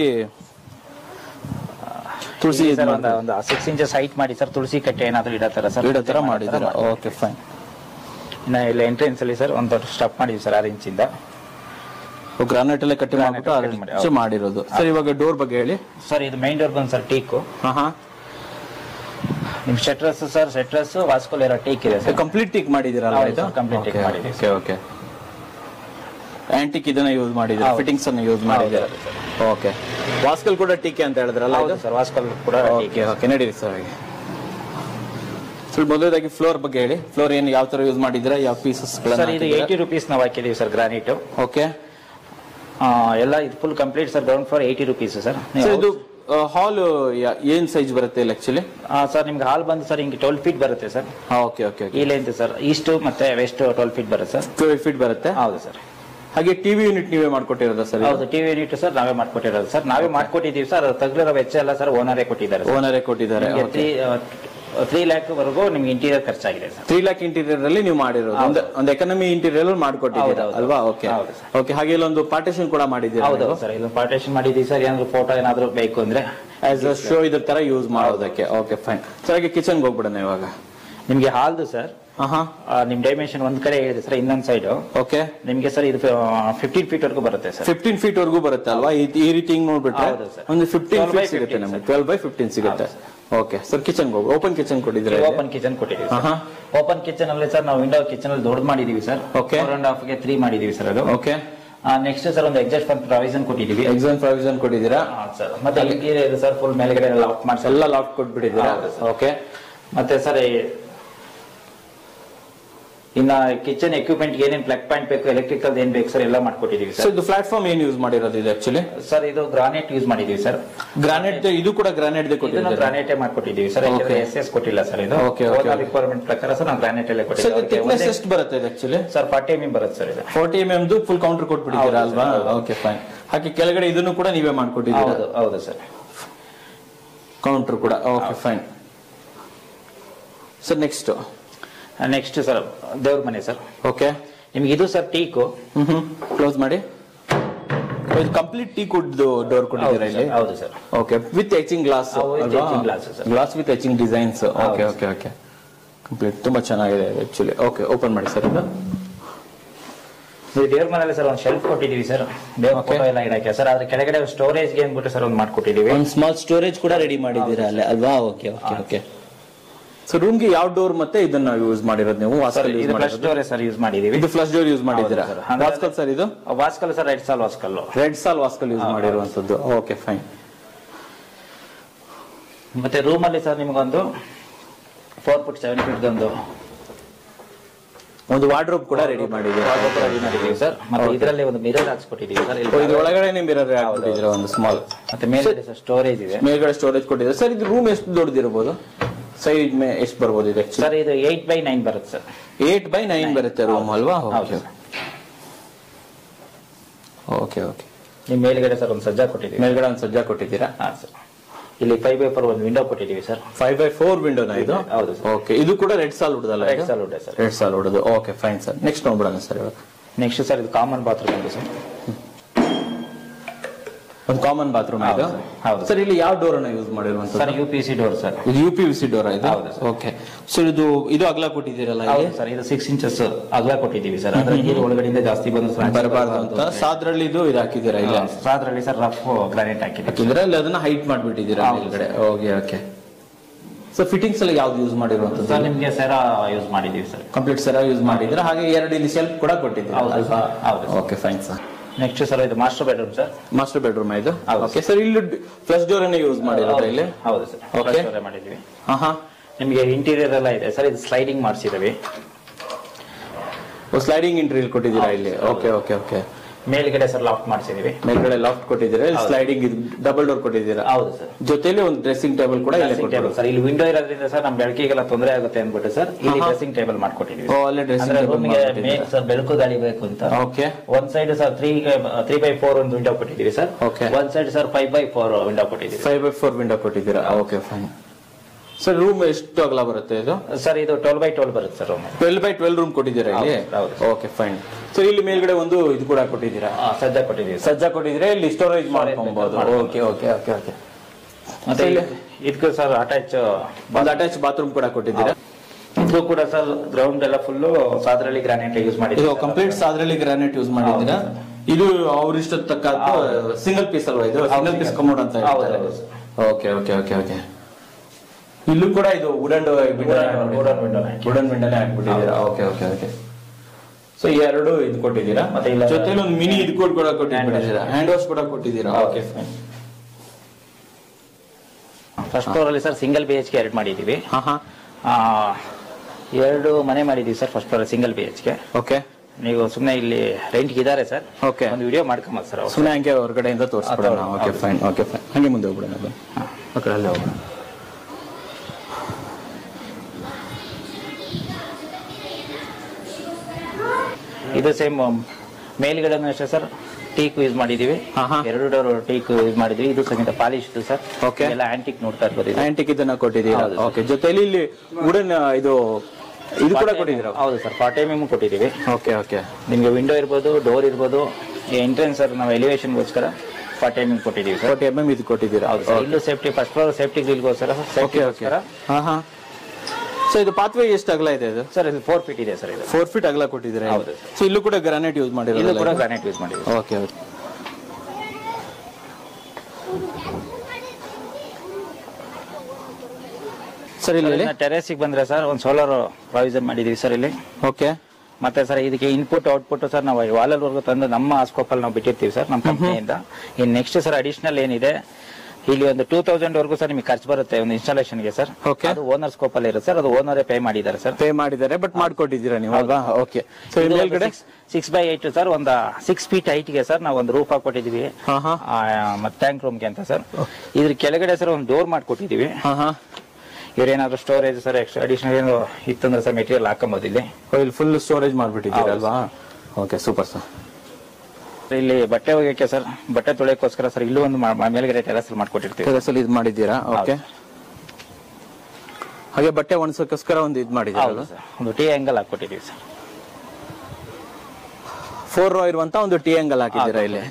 ತುಳಸಿ ಇಲ್ಲಿ ಸರ್ ಒಂದು ಒಂದು ಸಿಕ್ಸ್ ಇಂಚಸ್ ಹೈಟ್ ಮಾಡಿ ಸರ್ ತುಳಸಿ ಕಟ್ಟೆ ಏನಾದ್ರು ಇಡೋ ತರ ಸರ್ ಇಡೋ ತರ ಮಾಡಿದ್ದೀರಾ ಓಕೆ ಫೈನ್ ಇನ್ನು ಇಲ್ಲಿ ಎಂಟ್ರೆನ್ಸ್ ಅಲ್ಲಿ ಸರ್ ಒಂದು ದೊಡ್ಡ ಸ್ಟಪ್ ಮಾಡಿದ್ವಿ ಸರ್ ಆರು ಇಂಚಿಂದ ಗ್ರಾನೈಟ್ ಎಲ್ಲ ಕಟ್ಟಿ Granite ಮಾಡ್ಬಿಟ್ಟು cutting ಮಾಡಿ, ಅಷ್ಟು ಮಾಡಿರೋದು ಸರ್ ಇವಾಗ ಡೋರ್ ಬಗ್ಗೆ ಹೇಳಿ ಸರ್ ಇದು ಮೈನ್ ಡೋರ್ ಬಂದು ಸರ್ ಟೀಕು ಹಾ ಹಾ ನಿಮ್ ಶೆಟ್ರಸ್ ಸರ್ ಶೆಟ್ರಸ್ ವಾಸ್ಕೋಲ್ ಇರೋ ಟೀಕ್ ಇದೆ ಸರ್ ಕಂಪ್ಲೀಟ್ ಟಿಕ್ ಮಾಡಿದಿರಲ್ಲ ಹೌದು ಇದು sir, complete teak ಮಾಡಿದ್ದೀವಿ ಓಕೆ ಓಕೆ ಆಂಟಿಕ್ ಇದನ್ನ ಯೂಸ್ ಮಾಡಿದ್ದೀರಾ ಹೌದು. ಫಿಟ್ಟಿಂಗ್ಸ್ ಅನ್ನು ಯೂಸ್ ಮಾಡಿದ್ದೀರಾ ಓಕೆ ವಾಸ್ಕಲ್ ಕೂಡ ಟೀಕೆ ಅಂತ ಹೇಳಿದ್ರಲ್ಲ ಹೌದು ಇದು ಸರ್ ವಾಸ್ಕೋಲ್ ಕೂಡ ಟೀಕ್ ಓಕೆ ಓಕೆ ನಡೀರಿ ಸರ್ ಹಾಗೆ ಸ್ವಲ್ಪ ಮೊದಲದಾಗಿ ಫ್ಲೋರ್ ಬಗ್ಗೆ ಹೇಳಿ ಫ್ಲೋರ್ ಏನು ಯಾವ ತರ ಯೂಸ್ ಮಾಡಿದ್ದೀರಾ ಯಾವ ಪೀಸಸ್ ಸರ್ ಇದು ಏಯ್ಟಿ ರುಪೀಸ್ ನಾವು ಹಾಕಿದೀವಿ ಸರ್ ಗ್ರಾನೈಟ್ ಓಕೆ ಎಲ್ಲ ಇದು full complete sir ground floor eighty rupees sir sir ಇದು ಹಾಲ್ ಏನ್ ಸೈಜ್ ಬರುತ್ತೆ ಇಲ್ಲ ಆಕ್ಚುಲಿ ಸರ್ ನಿಮ್ಗೆ ಹಾಲ್ ಬಂದು ಸರ್ ಹಿಂಗೆ ಟ್ವೆಲ್ ಫೀಟ್ ಬರುತ್ತೆ ಸರ್ ಓಕೆ ಓಕೆ ಈ ಲೆಂತ್ ಸರ್ ಈಸ್ಟ್ ಮತ್ತೆ ವೆಸ್ಟ್ ಟ್ವೆಲ್ ಫೀಟ್ ಬರುತ್ತೆ ಸರ್ ಟ್ವೆಲ್ ಫೀಟ್ ಬರುತ್ತೆ ಹೌದು ಸರ್ ಹಾಗೆ ಟಿವಿ ಯೂನಿಟ್ ನೀವೇ ಮಾಡ್ಕೊಟ್ಟಿರೋದಾ ಸರ್ ಹೌದು ಟಿವಿ ಯೂನಿಟ್ ಸರ್ ನಾವೇ ಮಾಡ್ಕೊಟ್ಟಿರೋದು ಸರ್ ನಾವೇ ಮಾಡ್ಕೊಟ್ಟಿದೀವಿ ಸರ್ ತಗ್ಲಿರೋ ವೆಚ್ಚ ಎಲ್ಲ ಸರ್ ಓನರೇ ಕೊಟ್ಟಿದ್ದಾರೆ ಸರ್ ಓನರೇ ಕೊಟ್ಟಿದ್ದಾರೆ ತ್ರೀ ತ್ರೀ ಲ್ಯಾಕ್ ವರೆಗೂ ನಿಮ್ಗೆ ಇಂಟೀರಿಯರ್ ಖರ್ಚಾಗಿದೆ ಸರ್ ತ್ರೀ ಲ್ಯಾಕ್ ಇಂಟೀರಿಯರ್ ಅಲ್ಲಿ ನೀವು ಮಾಡಿರೋದು ಒಂದು ಒಂದು ಎಕನಮಿ ಇಂಟೀರಿಯರ್ ಮಾಡ್ಕೊಟ್ಟಿದ್ದೀರಾ ಹೌದು, ಹೌದು. ಅಲ್ವಾ ಓಕೆ ಹೌದು, ಓಕೆ ಹಾಗೆ ಇಲ್ಲೊಂದು ಪಾರ್ಟಿಷನ್ ಕೂಡ ಮಾಡಿದ್ದೀರಾ ಹೌದು ಸರ್ ಇಲ್ಲಿ ಪಾರ್ಟೇಷನ್ ಮಾಡಿದೀವಿ ಸರ್ ಏನಾದ್ರು ಫೋಟೋ ಏನಾದ್ರು ಬೇಕು ಅಂದ್ರೆ ಆಸ್ ಅ ಶೋ ಇದ್ರ ತರ ಯೂಸ್ ಮಾಡೋದಕ್ಕೆ ಓಕೆ ಫೈನ್ ಸರ್ ಹಾಗೆ ಕಿಚನ್ಗೆ ಹೋಗ್ಬಿಡೋಣ ಇವಾಗ ನಿಮ್ಗೆ ಹಾಲ್ದು ಸರ್ ಹಾ ನಿಮ್ ಡೈಮೆನ್ಷನ್ ಒಂದ್ ಕಡೆ ಹೇಳಿದೆ ಸರ್ ಇನ್ನೊಂದ್ ಸೈಡ್ ಓಕೆ ನಿಮ್ಗೆ ಸರ್ ಇದು ಫಿಫ್ಟೀನ್ ಫೀಟ್ ವರೆಗೂ ಬರುತ್ತೆ ಸರ್ ಫಿಫ್ಟೀನ್ ಫೀಟ್ ವರೆಗೂ ಬರುತ್ತೆ ಅಲ್ವಾ ಈ- ಈ ರೀತಿ ಹಿಂಗ್ ನೋಡ್ಬಿಟ್ರೆ ಹೌದು sir. ಒಂದು ಫಿಫ್ಟೀನ್ 12 by ಫೀಟ್ ಸಿಗುತ್ತೆ 15 ನಮಗೆ ಟ್ವೆಲ್ ಬೈ ಫಿಫ್ಟೀನ್ ಸಿಗುತ್ತೆ ಓಕೆ ಸರ್ ಕಿಚನ್ ಹೋಗಿ ಓಪನ್ ಕಿಚನ್ ಕೊಟ್ಟಿದ್ರೆ ಓಪನ್ ಕಿಚನ್ ಕೊಟ್ಟಿದ್ದೀವಿ ಆಹಾ. ಓಪನ್ ಕಿಚನ್ ಅಲ್ಲಿ ಸರ್ ನಾವು ವಿಂಡೋ ಕಿಚನ್ ಅಲ್ಲಿ ದೊಡ್ಡ ಮಾಡಿದೀವಿ sir Okay. Four and half ಗೆ ತ್ರೀ ಮಾಡಿದೀವಿ ಸರ್ ಅದು ಓಕೆ ನೆಕ್ಸ್ಟ್ ಸರ್ ಒಂದು ಎಕ್ಸಾಸ್ಟ್ ಫಂಡ್ ಪ್ರಾವಿಷನ್ ಕೊಟ್ಟಿದ್ದೀವಿ ಎಕ್ಸಾಮ್ ಪ್ರಾವಿಷನ್ ಕೊಟ್ಟಿದ್ದೀರಾ ಸರ್ ಮತ್ತೆ ಇಂಟೀರಿಯರ್ ಸರ್ ಫುಲ್ ಮೇಲ್ಗಡೆ ಲಾಕ್ ಮಾಡಿಸಿ ಎಲ್ಲ ಲಾಫ್ಟ್ ಕೊಟ್ಬಿಟ್ಟಿದ್ದೀರಾ ಹೌದು sir. ಓಕೆ ಮತ್ತೆ ಸರ್ ಇನ್ನ ಕಿಚನ್ ಎಕ್ವಿಪ್ಮೆಂಟ್ ಏನೇನ್ ಪ್ಲಗ್ ಪಾಯಿಂಟ್ ಬೇಕು ಎಲೆಕ್ಟ್ರಿಕಲ್ ಏನ್ ಬೇಕು ಸರ್ ಎಲ್ಲ ಮಾಡ್ಕೊಟ್ಟಿದೀವಿ ಸೊ ಸರ್ ಇದು ಪ್ಲಾಟ್ಫಾರ್ಮ್ ಏನ್ ಯೂಸ್ ಮಾಡಿರೋದು ಇದು ಆಕ್ಚುಲಿ ಸರ್ ಇದು ಗ್ರಾನೈಟ್ ಯೂಸ್ ಮಾಡಿದೀವಿ ಸರ್ ಗ್ರಾನೈಟ್ ಇದು ಕೂಡ ಗ್ರಾನೈಟ್ ಇದನ್ನು ಕೊಟ್ಟಿದ್ದೀರಾ ಗ್ರಾನೈಟೇ ಮಾಡ್ಕೊಟ್ಟಿದೀವಿ ಸರ್ Okay. ಎಸ್ ಎಸ್ ಕೊಟ್ಟಿಲ್ಲ ಸರ್ ಇದು Okay, okay, okay. ರಿಕ್ವೈರ್ಮೆಂಟ್ ಪ್ರಕಾರ ಸರ್ ನಾವು ಗ್ರಾನೈಟ್ ಅಲ್ಲೇ ಸೊ ಇದು ಥಿಕ್ನೆಸ್ ಕೊಟ್ಟಿದ್ದೀವಿ ಎಷ್ಟು ಬರುತ್ತೆ ಇದು ಆಕ್ಚುಲಿ ಸರ್ ಫಾರ್ಟಿ ಎಮ್ ಬರುತ್ತೆ ಸರ್ ಇದು ಫೋರ್ಟಿ ಎಂ ಎಮ್ದು ಫುಲ್ ಕೌಂಟರ್ ಕೊಟ್ಬಿಟ್ಟಿದ್ದೀರಾ ಹೌದು ಅಲ್ವಾ sir, ಹೌದು. ಓಕೆ ಫೈನ್ ಹಾಗೆ ಕೆಳಗಡೆ ಇದನ್ನು ಕೂಡ ನೀವೇ ಮಾಡ್ಕೊಟ್ಟಿದ್ದೀರಾ ಹೌದು ಹೌದು ಸರ್ ಕೌಂಟರ್ ಕೂಡ okay fine sir next next sir ದೇವ್ರ ಮನೆ ಸರ್ ಓಕೆ ನಿಮ್ಗೆ ಇದು sir teak hmm hmm close ಮಾಡಿ ಇದು ಕಂಪ್ಲೀಟ್ ಟೀ ಕುಡ್ ಡೋರ್ ಕೊಟ್ಟಿದ್ದೀರಾ ಇಲ್ಲಿ ಹೌದು sir okay with etching glass ಹೌದು, with etching glass, sir. Glass with etching designs okay ಹೌದು, ಓಕೆ ಓಕೆ ಕಂಪ್ಲೀಟ್ ತುಂಬಾ ಚೆನ್ನಾಗಿದೆ ಆಕ್ಚುಲಿ ಓಕೆ ಓಪನ್ ಮಾಡಿ ಸರ್ ಇದು ಇದು ದೇವ್ರ ಮನೆಯಲ್ಲಿ ಸರ್ ಒಂದು ಶೆಲ್ಫ್ ಕೊಟ್ಟಿದೀವಿ ಸರ್ ದೇವ್ರ Okay. ಫೋಟೋ ಎಲ್ಲ ಇಡಕ್ಕೆ ಸರ್ ಅದ್ರ ಕೆಳಗಡೆ ಸ್ಟೋರೇಜ್ ಗೆ ಅಂದ್ಬಿಟ್ಟು ಸರ್ ಒಂದು ಮಾಡ್ಕೊಟ್ಟಿದೀವಿ ಒಂದು ಸ್ಮಾಲ್ ಸ್ಟೋರೇಜ್ ಕೂಡ ರೆಡಿ ಮಾಡಿದ್ದೀರಾ ಅಲ್ಲೇ ಅಲ್ವಾ ಓಕೆ ಓಕೆ ಓಕೆ ಸೊ ರೂಮ್ಗೆ ಯಾವ ಡೋರ್ ಮತ್ತೆ ಇದನ್ನ ಯೂಸ್ ಮಾಡಿರೋದು ನೀವು ಸರ್ ವಾಸ್ಕಲ್ ಯೂಸ್ ಇದು ಫ್ಲಶ್ ಮಾಡಿರೋದು ಡೋರೇ ಸರ್ ಯೂಸ್ ಮಾಡಿದೀವಿ ಇದು ಫ್ಲಶ್ ಡೋರ್ ಯೂಸ್ ಮಾಡಿದ್ದೀರಾ ಹೌದು sir. ವಾಸ್ಕಲ್ ಸರ್ ಇದು ವಾಸ್ಕಲ್ ಸರ್ ರೆಡ್ ಸಾಲ್ ವಾಸ್ಕಲ್ ರೆಡ್ ಸಾಲ್ ವಾಸ್ಕಲ್ ಯೂಸ್ ಮಾಡಿರುವಂತದ್ದು ಓಕೆ ಫೈನ್ ಮತ್ತೆ ರೂಮ್ ಅಲ್ಲಿ ಸರ್ ನಿಮಗೊಂದು ಫೋರ್ ಫುಟ್ ಸೆವೆನ್ ಫೀಟ್ ಒಂದು ಒಂದು ವಾರ್ಡ್ರೋಬ್ ಕೂಡ ರೆಡಿ ಮಾಡಿದ್ದೀರಾ ರೆಡಿ ಮಾಡಿದೀವಿ ಸರ್ ಮತ್ತೆ ಇದರಲ್ಲಿ ಒಂದು ಮಿರರ್ ಹಾಕ್ಸ್ಕೊಟ್ಟಿದೀವಿ ಸರ್ ಓ, ಇದ್ರ ಒಳಗಡೆ ಮಿರರ್ ಹಾಕ್ಬಿಟ್ಟಿದ್ದೀರಾ ಒಂದು ಸ್ಮಾಲ್ ಮತ್ತೆ ಮೇಲ್ಗಡೆ ಸರ್ ಸ್ಟೋರೇಜ್ ಇದೆ ಮೇಲ್ಗಡೆ ಸ್ಟೋರೇಜ್ ಕೊಟ್ಟಿದ್ದಾರೆ ಸರ್ ಇದು ರೂಮ್ ಎಷ್ಟು ದೊಡ್ಡದಿರಬಹುದು ಸೈಡ್ ಮೇ ಎಷ್ಟು ಬರ್ಬೋದು ಇದು ಸರ್ ಇದು ಏಟ್ ಬೈ ನೈನ್ ಬರುತ್ತೆ ಸರ್ ಏಟ್ ಬೈ ನೈನ್ ಬರುತ್ತೆ ರೂಮ್ ಅಲ್ವಾ ಹೌದು ಓಕೆ ಓಕೆ ಓಕೆ ನಿಮ್ ಮೇಲ್ಗಡೆ ಸರ್ ಒಂದು ಸಜ್ಜಾ ಕೊಟ್ಟಿದ್ದೀವಿ ಮೇಲ್ಗಡೆ ಒಂದು ಸಜ್ಜಾ ಕೊಟ್ಟಿದ್ದೀರಾ ಹಾ ಸರ್ ಇಲ್ಲಿ ಫೈವ್ ಬೈ ಫೋರ್ ಒಂದು ವಿಂಡೋ ಕೊಟ್ಟಿದ್ದೀವಿ ಸರ್ ಫೈವ್ ಬೈ ಫೋರ್ ವಿಂಡೋನ ಇದು ಹೌದು sir. ಓಕೆ ಇದು ಕೂಡ ರೆಡ್ ಸಾಲ್ ಹುಡುದಲ್ಲ ರೆಡ್ ಸಾಲ್ ಉಂಟೆ ಸರ್ ರೆಡ್ ಸಾಲ್ ಹುಡುದು ಓಕೆ ಫೈನ್ ಸರ್ ನೆಕ್ಸ್ಟ್ ನೋಡ್ಬಿಡೋಣ ಸರ್ ಇವಾಗ ನೆಕ್ಸ್ಟ್ ಸರ್ ಇದು ಕಾಮನ್ ಬಾತ್ರೂಮ್ ಇದೆ ಸರ್ ಒಂದು ಕಾಮನ್ ಬಾತ್ರೂಮ್ ಇದು ಹೌದು sir. ಹೌದು ಸರ್ ಇಲ್ಲಿ ಯಾವ ಡೋರ್ ಅನ್ನ ಯೂಸ್ ಸರ್ ಮಾಡಿರುವಂತದ್ದು U P C door sir ಇದು U P V C door ಇದು ಹೌದು sir. ಓಕೆ ಸರ್ ಇದು ಇದು ಅಗಲ ಕೊಟ್ಟಿದ್ದೀರಲ್ಲ ಹೌದು ಇಲ್ಲಿ ಸರ್ ಇದು ಸಿಕ್ಸ್ ಇಂಚಸ್ ಅಗಲ ಕೊಟ್ಟಿದ್ದೀವಿ ಸರ್ ಅದ್ರ ನೀರು ಒಳಗಡೆಯಿಂದ ಜಾಸ್ತಿ ಬಂದು ಬರಬಾರ್ದು ಅಂತ ಸಾದ್ರಲ್ಲಿ ಇದು ಇದು ಹಾಕಿದ್ದೀರಾ ಇಲ್ಲ ಅದ್ರಲ್ಲಿ ಸರ್ ರಫ್ ಗ್ರಾನೈಟ್ ಹಾಕಿದ್ದೀವಿ ಹಾಕಿದ್ರೆ ಅಲ್ಲಿ ಅದನ್ನ ಹೈಟ್ ಮಾಡ್ಬಿಟ್ಟಿದ್ದೀರಾ ಹೌದು ಮೇಲ್ಗಡೆ ಓಕೆ ಓಕೆ ಸೊ ಫಿಟ್ಟಿಂಗ್ಸ್ ಎಲ್ಲ ಯಾವ್ದು ಯೂಸ್ ಸರ್ ಮಾಡಿರುವಂತದ್ದು ನಿಮ್ಗೆ ಸೆರಾ ಯೂಸ್ ಮಾಡಿದೀವಿ ಸರ್ ಕಂಪ್ಲೀಟ್ ಸರ ಯೂಸ್ ಮಾಡಿದ್ರೆ ಹಾಗೆ ಎರಡು ಇಲ್ಲಿ ಸೆಲ್ಫ್ ಕೂಡ ಕೊಟ್ಟಿದ್ದೀರಾ ಹೌದು sir. ಹೌದು sir. Okay fine sir next sir ಇದು master bedroom sir master bedroom ಇದು ಹೌದು. ಓಕೆ ಸರ್ ಇಲ್ಲಿ ಫ್ಲಶ್ ಡೋರ್ ಅನ್ನ ಯೂಸ್ ಮಾಡಿರೋದು ಇಲ್ಲಿ ಹೌದು ಸರ್ Okay. ಮಾಡಿದೀವಿ ಹಾ ಹಾ ನಿಮಗೆ ಇಂಟೀರಿಯರ್ ಎಲ್ಲ ಇದೆ ಸರ್ ಇದು ಸ್ಲೈಡಿಂಗ್ ಮಾಡಿಸಿದೀವಿ ಸ್ಲೈಡಿಂಗ್ ಇಂಟ್ರಿಲ್ ಕೊಟ್ಟಿದ್ದೀರಾ ಇಲ್ಲಿ ಓಕೆ ಓಕೆ ಓಕೆ ಮೇಲ್ಗಡೆ ಸರ್ ಲಾಫ್ಟ್ ಮಾಡಿಸಿದೀವಿ ಮೇಲ್ಗಡೆ ಲಾಫ್ಟ್ ಕೊಟ್ಟಿದ್ದೀರಾ ಹೌದು. ಸ್ಲೈಡಿಂಗ್ ಡಬಲ್ ಡೋರ್ ಕೊಟ್ಟಿದ್ದೀರಾ ಹೌದು ಸರ್ ಜೊತೆಲಿ ಒಂದು ಡ್ರೆಸ್ಸಿಂಗ್ ಟೇಬಲ್ ಕೂಡ ಇಲ್ಲೇ ಡ್ರೆಸ್ಸಿಂಗ್ ಟೇಬಲ್ ಕೊಟ್ಟಿದ್ದೀರಾ ಸರ್ ಇಲ್ಲಿ ವಿಂಡೋ ಇರೋದ್ರಿಂದ ಸರ್ ನಮ್ ಬೆಳಕಿಗೆಲ್ಲ ತೊಂದರೆ ಆಗುತ್ತೆ ಅಂದ್ಬಿಟ್ಟು ಸರ್ ಇಲ್ಲಿ ಆಹಾ. ಡ್ರೆಸ್ಸಿಂಗ್ ಟೇಬಲ್ ಮಾಡ್ಕೊಟ್ಟಿದೀವಿ ಓ, ಅಲ್ಲೇ dressing ಅಂದ್ರೆ table ರೂಮ್ಗೆ ಮಾಡ್ಕೊಟ್ಟಿದ್ದೀರಾ. ಮೇನ್ ಸರ್ ಬೆಳಕು ಗಾಳಿ ಬೇಕು ಅಂತ ಓಕೆ ಒಂದ್ side sir three three by four ಒಂದು ವಿಂಡೋ ಕೊಟ್ಟಿದ್ದೀವಿ ಸರ್ Okay. ಒಂದ್ side sir five by four window ಕೊಟ್ಟಿದ್ದೀವಿ ಫೈವ್ ಬೈ ಫೋರ್ ವಿಂಡೋ ಕೊಟ್ಟಿದ್ದೀರಾ ಓಕೆ ಫೈನ್ ಸರ್ ರೂಮ್ ಎಷ್ಟು ಅಗಲ ಬರುತ್ತೆ ಇದು ಸರ್ ಇದು ಟ್ವೆಲ್ ಬೈ ಟ್ವೆಲ್ ಬರುತ್ತೆ sir room twelve by twelve room ಕೊಟ್ಟಿದ್ದೀರಾ ಇಲ್ಲಿ ಹೌದು, ಹೌದು. ಓಕೆ ಫೈನ್ ಸೊ ಇಲ್ಲಿ ಮೇಲ್ಗಡೆ ಒಂದು ಇದು ಕೂಡ ಕೊಟ್ಟಿದ್ದೀರಾ ಸಜ್ಜಾ ಕೊಟ್ಟಿದ್ದೀವಿ ಸರ್ ಸಜ್ಜಾ ಕೊಟ್ಟಿದ್ರೆ ಇಲ್ಲಿ ಸ್ಟೋರೇಜ್ ಮಾಡ್ಕೊಬಹುದು ಮಾಡ್ಕೊಬೋದು. ಓಕೆ ಓಕೆ ಓಕೆ ಓಕೆ ಮತ್ತೆ ಇಲ್ಲಿ ಇದಕ್ಕೂ ಸರ್ ಅಟ್ಯಾಚ್ ಒಂದು ಅಟ್ಯಾಚ್ ಬಾತ್ರೂಮ್ ಕೂಡ ಕೊಟ್ಟಿದ್ದೀರಾ ಇದು ಕೂಡ ಸರ್ ಗ್ರೌಂಡ್ ಎಲ್ಲ ಫುಲ್ ಸಾದ್ರಳ್ಳಿ ಗ್ರಾನೈಟ್ ಯೂಸ್ ಇದು ಮಾಡಿದ್ದೀವಿ ಕಂಪ್ಲೀಟ್ ಸಾದ್ರಲ್ಲಿ ಗ್ರಾನೈಟ್ ಯೂಸ್ ಮಾಡಿದ್ದೀರಾ ಇದು ಅವ್ರ ಇಷ್ಟ ತಕ್ಕಂತ ಸಿಂಗಲ್ ಪೀಸ್ ಅಲ್ವಾ ಇದು ಸಿಂಗಲ್ ಪೀಸ್ ಕಮೋಡ್ ಅಂತ ಹೌದು, ಹೇಳ್ತಾರೆ ಹೌದು. ಓಕೆ ಓಕೆ ಓಕೆ ಓಕೆ ಇಲ್ಲೂ ಕೂಡ ಇದು ವುಡನ್ Wooden- wooden window ಹಾಕಿ. ವುಡನ್ ವಿಂಡೋನೇ ಹಾಕ್ಬಿಟ್ಟಿದ್ದೀರಾ ಓಕೆ ಓಕೆ ಓಕೆ ಸೊ ಈ ಎರಡು ಇದು ಕೊಟ್ಟಿದ್ದೀರಾ ಮತ್ತೆ ಇಲ್ಲ- ಜೊತೆಲಿ ಒಂದು ಮಿನಿ ಇದು ಕೂಡ ಕೊಟ್ಟಿದ್ದೀರಾ ಹ್ಯಾಂಡ್ ವಾಶ್ ಕೂಡ ಕೊಟ್ಟಿದ್ದೀರಾ ಓಕೆ ಫೈನ್ ಫಸ್ಟ್ ಫ್ಲೋರ್ ಅಲ್ಲಿ sir single B H K ಎರಡು ಮಾಡಿದೀವಿ ಹಾ ಹಾ ಆ, ಎರಡು ಮನೆ ಮಾಡಿದೀವಿ sir first floor single B H K okay ನೀವು ಸುಮ್ಮನೆ ಇಲ್ಲಿ ರೆಂಟ್ಗೆ ಇದ್ದಾರೆ ಸರ್ Okay. ಒಂದು ವಿಡಿಯೋ ಮಾಡ್ಕೊಂಬ ಸರ್ ಅವ್ರು ಸುಮ್ಮನೆ ಹಂಗೆ ಹೊರಗಡೆಯಿಂದ ತೋರಿಸ್ಬಿಡೋಣ ಹೌದು, ಓಕೆ ಫೈನ್ ಓಕೆ ಫೈನ್ ಹಂಗೆ ಮುಂದೆ ಹೋಗ್ಬಿಡೋಣ ಅದು ಆ ಕಡೆ ಅಲ್ಲೇ ಹೋಗೋಣ ಇದು ಸೇಮ್ ಮೇಲ್ಗಡೆನೂ ಅಷ್ಟೇ ಸರ್ ಟೀಕ್ ಯೂಸ್ ಮಾಡಿದೀವಿ ಹಾ, ಹಾ. ಎರಡು ಡೋರ್ ಟೀಕ್ ಯೂಸ್ ಮಾಡಿದ್ವಿ ಇದು ಸಮೇತ ಪಾಲಿಶ್ ಸರ್ Okay. ಎಲ್ಲ ಆಂಟಿಕ್ ನೋಡ್ತಾ ಇರ್ಬೋದು ಇದು. ಆಂಟಿಕ್ ಇದನ್ನ ಕೊಟ್ಟಿದ್ದೀರಾ ಹೌದು. ಓಕೆ ಜೊತೆಲಿ ಇಲ್ಲಿ ವುಡನ್ ಇದು ಇದು ಕೂಡ ಕೊಟ್ಟಿದ್ದೀರಾ ಹೌದು ಸರ್ ಫಾರ್ಟಿ ಎಮ್ ಕೊಟ್ಟಿದ್ದೀವಿ ಓಕೆ ಓಕೆ ನಿಮ್ಗೆ ವಿಂಡೋ ಇರ್ಬೋದು ಡೋರ್ ಇರ್ಬೋದು ಎಂಟ್ರೆನ್ಸ್ ಸರ್ ನಾವು ಎಲಿವೇಶನ್ಗೋಸ್ಕರ ಫಾರ್ಟಿ ಎಮ್ ಕೊಟ್ಟಿದ್ದೀವಿ ಸರ್ ಫೋರ್ಟಿ ಎಮ್ ಎಮ್ ಇದು ಕೊಟ್ಟಿದ್ದೀರಾ ಹೌದು ಸರ್ ಇಲ್ಲೂ ಸೇಫ್ಟಿ ಫಸ್ಟ್ ಫ್ಲೋರ್ ಸೇಫ್ಟಿ ಗ್ರಿಲ್ಗೋಸ್ಕರ ಓಕೆ ಓಕೆ ಸೇಫ್ಟಿಗೋಸ್ಕರ ಹಾ ಹಾ ಸೊ ಇದು ಪಾತ್ವೆ ಎಷ್ಟು ಅಗಲ ಇದೆ ಇದು ಸರ್ ಇದು ಫೋರ್ ಫೀಟ್ ಇದೆ ಸರ್ ಇದು ಫೋರ್ ಫೀಟ್ ಅಗಲ ಕೊಟ್ಟಿದ್ದೀರಾ ಹೌದು. ಸೊ ಇಲ್ಲೂ ಕೂಡ ಗ್ರಾನೈಟ್ ಯೂಸ್ ಇಲ್ಲೂ ಮಾಡಿರೋದು ಕೂಡ ಗ್ರಾನೈಟ್ ಯೂಸ್ ಮಾಡಿದ್ದೀವಿ ಓಕೆ ಓಕೆ ಸರ್ ಇಲ್ಲಿ ಹೇಳಿ ಟೆರೆಸಿಗೆ ಬಂದ್ರೆ ಸರ್ ಒಂದು ಸೋಲಾರ್ ಪ್ರಾವಿಷನ್ ಮಾಡಿದೀವಿ ಸರ್ ಇಲ್ಲಿ ಓಕೆ ಮತ್ತೆ ಸರ್ ಇದಕ್ಕೆ ಇನ್ಪುಟ್ ಔಟ್ಪುಟ್ ಸರ್ ನಾವು ವಾಲಲ್ವರೆಗೂ ತಂದು ನಮ್ಮ ಸ್ಕೋಪ್ ಅಲ್ಲಿ ನಾವು ಬಿಟ್ಟಿರ್ತೀವಿ ಸರ್ ನಮ್ಮ ಕಂಪ್ನಿಯಿಂದ ಇನ್ ನೆಕ್ಸ್ಟ್ ಸರ್ ಅಡಿಷನಲ್ ಏನಿದೆ ಇಲ್ಲಿ ಒಂದು ಟೂ ತೌಸಂಡ್ ವರೆಗೂ ಸರ್ ನಿಮಗೆ ಖರ್ಚು ಬರುತ್ತೆ ಒಂದು ಇನ್ಸ್ಟಾಲೇಷನ್ ಗೆ ಸರ್ Okay. ಅದು ಓನರ್ ಸ್ಕೋಪ್ ಅಲ್ಲಿ ಇರುತ್ತೆ ಸರ್ ಅದು ಓನರೇ ಪೇ ಮಾಡಿದ್ದಾರೆ ಸರ್ ಪೇ ಮಾಡಿದ್ದಾರೆ ಬಟ್ ಮಾಡ್ಕೊಟ್ಟಿದ್ದೀರಾ ನೀವು ಅಲ್ವಾ ಓಕೆ ಸೊ ಇಲ್ಲಿ ಮೇಲ್ಗಡೆ ಸಿಕ್ಸ್ ಬೈ ಏಟ್ ಸರ್ ಒಂದು ಸಿಕ್ಸ್ ಫೀಟ್ ಹೈಟ್ ಗೆ ಸರ್ ನಾವು ಒಂದು ರೂಫ್ ಹಾಕೊಟ್ಟಿದೀವಿ ಹಾ ಹಾ ಮತ್ತೆ ಟ್ಯಾಂಕ್ ರೂಮ್ಗೆ ಅಂತ ಸರ್ ಇದ್ರ ಕೆಳಗಡೆ ಸರ್ ಒಂದು ಡೋರ್ ಮಾಡ್ಕೊಟ್ಟಿದೀವಿ ಹಾ ಹಾ ಇವ್ರೇನಾದ್ರು ಸ್ಟೋರೇಜ್ ಸರ್ ಎಕ್ಸ್ಟ್ರಾ ಅಡಿಷನಲ್ ಏನು ಇತ್ತಂದ್ರೆ ಸರ್ ಮೆಟೀರಿಯಲ್ ಹಾಕೊಂಬೋದು ಇಲ್ಲಿ ಓ, ಇಲ್ಲಿ ಫುಲ್ ಸ್ಟೋರೇಜ್ ಮಾಡ್ಬಿಟ್ಟಿದ್ದೀರಾ ಅಲ್ವಾ ಓಕೆ ಸೂಪರ್ ಸರ್ ಇಲ್ಲಿ ಬಟ್ಟೆ ಒಗೆಯಕ್ಕೆ ಸರ್ ಬಟ್ಟೆ ತೊಳೆಯೋಕ್ಕೋಸ್ಕರ ಸರ್ ಇಲ್ಲೂ ಒಂದು ಮಾ- ಮಾ- ಮೇಲ್ಗಡೆ ಟೆರಸ್ ಮಾಡ್ಕೊಟ್ಟಿರ್ತೀವಿ ಟೆರಸಲ್ಲಿ ಇದು ಮಾಡಿದ್ದೀರಾ ಓಕೆ ಹಾಗೆ ಬಟ್ಟೆ ಒಣಸಕ್ಕೋಸ್ಕರ ಒಂದು ಇದು ಮಾಡಿದ್ದೀರಾ ಹೌದು ಸರ್ ಒಂದು ಟೀ ಆಂಗಲ್ ಹಾಕೊಟ್ಟಿದೀವಿ ಸರ್ ಫೋರ್ ರೋ ಇರುವಂತ ಒಂದು ಟಿ ಆಂಗಲ್ ಹಾಕಿದ್ದೀರಾ ಇಲ್ಲಿ